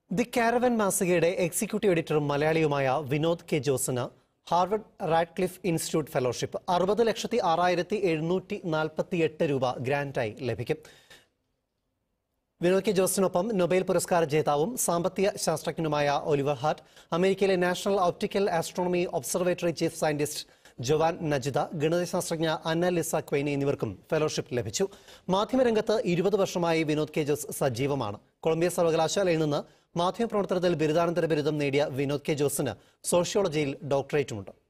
the Caravan മാസികയുടെ executive എഡിറ്ററും മലയാളിയുമായ വിനോദ് കെ ജോസിന് ഹാർവർഡ് റാഡ്ക്ലിഫ് ഇൻസ്റ്റിറ്റ്യൂട്ട് ഫെലോഷിപ്പ് അറുപത് ലക്ഷത്തി ആറായിരത്തി എഴുന്നൂറ്റി നാൽപ്പത്തി എട്ട് രൂപ ഗ്രാന്റായി ലഭിക്കും വിനോദ് കെ ജോസിനൊപ്പം നൊബേൽ പുരസ്കാര ജേതാവും സാമ്പത്തിക ശാസ്ത്രജ്ഞനുമായ ഒലിവർ ഹാർട്ട് അമേരിക്കയിലെ national optical astronomy observatory chief scientist Joan Najita ഗണിതശാസ്ത്രജ്ഞ അന്ന ലിസ ക്വൈനി എന്നിവർക്കും ഫെലോഷിപ്പ് ലഭിച്ചു മാധ്യമരംഗത്ത് ഇരുപത് വർഷമായി വിനോദ് കെ ജോസ് സജീവമാണ് കൊളംബിയ സർവകലാശാലയിൽ നിന്ന് മാധ്യമപ്രവർത്തനത്തിൽ ബിരുദാനന്തര ബിരുദം നേടിയ വിനോദ് കെ ജോസിന് സോഷ്യോളജിയിൽ ഡോക്ടറേറ്റുമുണ്ട്